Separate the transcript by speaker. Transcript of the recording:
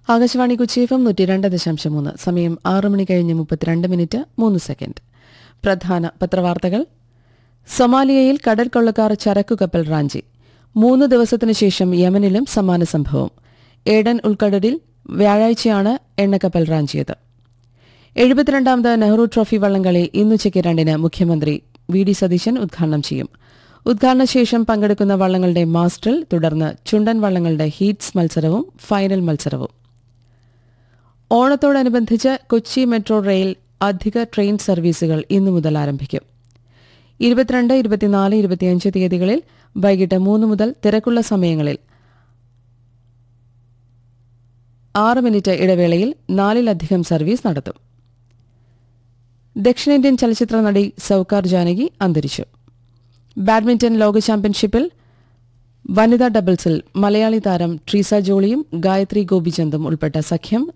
Speaker 1: Akashvani Kochi F M നൂറ്റി രണ്ട് ദശാംശം മൂന്ന് സമയം ആറ് മണി കഴിഞ്ഞ് മുപ്പത്തിരണ്ട് മിനിറ്റ് മൂന്ന് സെക്കൻഡ് പ്രധാന പത്രവാർത്തകൾ സൊമാലിയയിൽ കടൽ കൊള്ളക്കാർ ചരക്കു കപ്പൽ റാഞ്ചി മൂന്ന് ദിവസത്തിനു ശേഷം യമനിലും സമാന സംഭവം ഏഡൻ ഉൾക്കടലിൽ വ്യാഴാഴ്ചയാണ് എണ്ണക്കപ്പൽ റാഞ്ചിയത് എഴുപത്തിരണ്ടാമത് നെഹ്റു ട്രോഫി വള്ളംകളി ഇന്നുച്ചയ്ക്ക് രണ്ടിന് മുഖ്യമന്ത്രി വി ഡി സതീശൻ ഉദ്ഘാടനം ചെയ്യും ഉദ്ഘാടനശേഷം പങ്കെടുക്കുന്ന വള്ളങ്ങളുടെ മാസ്റ്ററിൽ തുടർന്ന് ചുണ്ടൻ വള്ളങ്ങളുടെ ഹീറ്റ്സ് മത്സരവും ഫൈനൽ മത്സരവും ഓണത്തോടനുബന്ധിച്ച് കൊച്ചി മെട്രോ റെയിൽ അധിക ട്രെയിൻ സർവീസുകൾ ഇന്നു മുതൽ ആരംഭിക്കും ഇരുപത്തിരണ്ട് ഇരുപത്തിനാല് ഇരുപത്തിയഞ്ച് തീയതികളിൽ വൈകിട്ട് മൂന്ന് മുതൽ തിരക്കുള്ള സമയങ്ങളിൽ ആറ് മിനിറ്റ് ഇടവേളയിൽ നാലിലധികം സർവീസ് നടത്തും ദക്ഷിണേന്ത്യൻ ചലച്ചിത്ര നടി സൌക്കാർ ജാനകി അന്തരിച്ചു ബാഡ്മിന്റൺ ലോക ചാമ്പ്യൻഷിപ്പിൽ വനിതാ ഡബിൾസിൽ മലയാളി താരം ട്രീസ ജോളിയും ഗായത്രി ഗോപിചന്ദും ഉൾപ്പെട്ട സഖ്യം